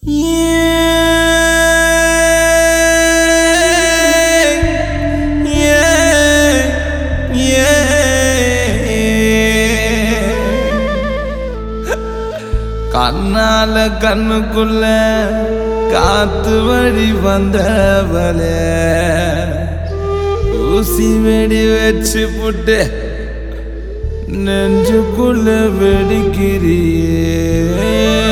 கண்ணால கண்ணுக்குள்ள காத்து வழி வந்தவளே ஊசி வெடி வச்சு புட்டு நெஞ்சுக்குள்ள வெடிக்கிறியே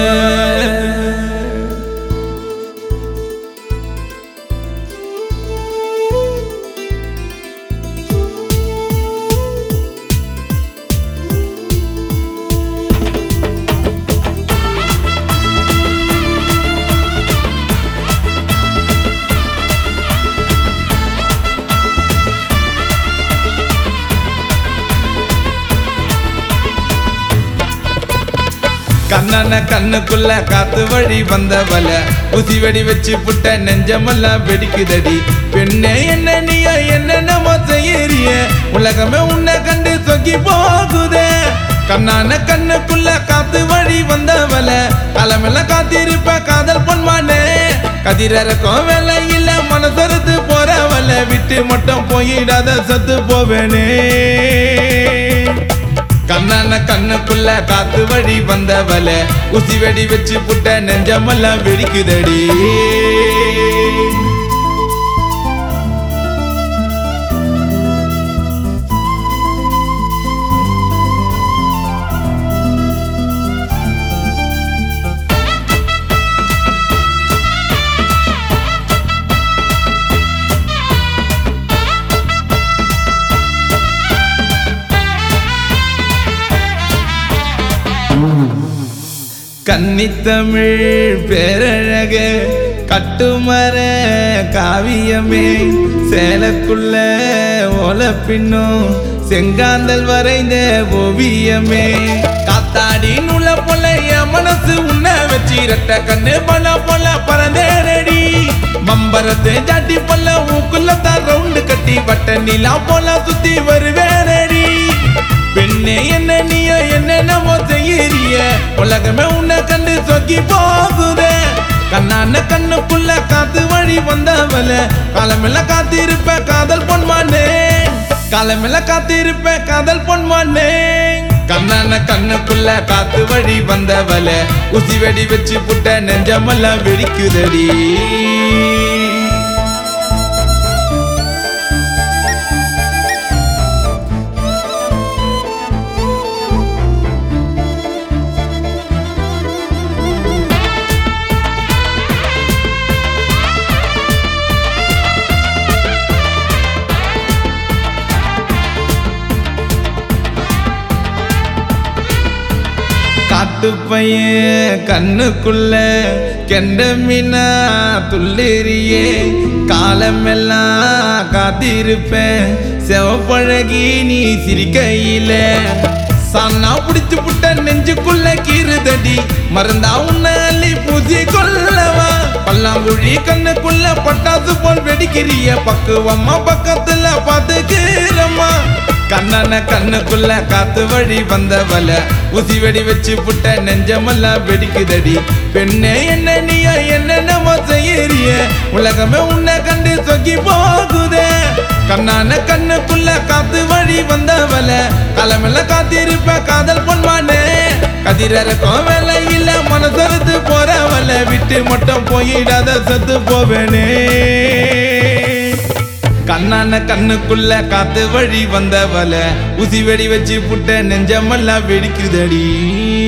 கண்ணன கண்ணுக்குள்ள காத்து வழி வந்தவல உசி வெடி வச்சு புட்ட நெஞ்சமெல்லாம் வெடிக்குதடி பெண்ணே என்ன நீயோ என்னென்னமோ செய்யறிய உலகமே உன்னை கண்டு சொக்கி போகுதே கண்ணான கண்ணுக்குள்ள காத்து வழி வந்தவல களமெல்லாம் காத்திருப்ப காதல் பொன்மானே கதிரக்கும் வேலை இல்ல மனசறுத்து போறவல விட்டு மட்டும் போயிடாத சத்து போவேனே கண்ணான கண்ணுக்குள்ள காத்து வழி வந்தவல உசி வெடி வச்சு புட்ட நெஞ்சமெல்லாம் வெடிக்குதடி கன்னித்தமிழ் பேரழக கட்டுமர காவியமே சேலக்குள்ள ஓலப்பின்னும் செங்காந்தல் வரைந்த ஓவியமே காத்தாடி நுழ போல என் மனசு உன்னை வச்சு ரெட்ட கண்ணு பல போல பறந்தேனடி மம்பரத்து ஜாட்டி போல ஊக்குள்ள தான் ரவுண்டு கட்டி வட்ட நிலா போல சுத்தி வருவேனடி பெண்ணே என்ன நீயோ என்னென்னமோ செய்யறிய உலகமே உன்னை கண்டு சொக்கி போகுதே கண்ணான கண்ணுக்குள்ள காத்து வழி வந்தவல காலமெல்லாம் காத்திருப்ப காதல் பொன்மானே காலமெல்லாம் காத்திருப்ப காதல் பொன்மானே கண்ணான கண்ணுக்குள்ள காத்து வழி வந்தவல உசி வெடி வச்சு புட்ட நெஞ்சமெல்லாம் வெடிக்குதடி காட்டுப்பைய கண்ணுக்குள்ள கெண்ட மீனா துள்ளிரியே காலமெல்லாம் காத்திருப்பேன் செவப்பழகி நீ சிரிக்கையில சன்னா புடிச்சு புட்ட நெஞ்சுக்குள்ள கீறுதடி மறந்தா உன்னை அள்ளி பூசி கொள்ளவா பல்லாங்குழி கண்ணுக்குள்ள பட்டாசு போல் வெடிக்கிறிய பக்குவம்மா பக்கத்துல பாத்துக்கிறம்மா கண்ணன கண்ணுக்குள்ள காத்து வழி வந்தவல உசி வெடி வச்சு புட்ட நெஞ்சமெல்லாம் வெடிக்குதடி பெண்ணே என்ன நீயோ என்னென்னமோ செய்யறிய உலகமே உன்னை கண்டு சொக்கி போகுதே கண்ணான கண்ணுக்குள்ள காத்து வழி வந்தவல களமெல்லாம் காத்திருப்ப காதல் பொன்மானே கதிரக்கும் வேலை இல்ல மனசறுத்து போறவல விட்டு மட்டும் போயிடாத சத்து போவேனே கண்ணான கண்ணுக்குள்ள காத்து வழி வந்தவல உசி வெடி வச்சு புட்ட நெஞ்சமெல்லாம் வெடிக்குதடி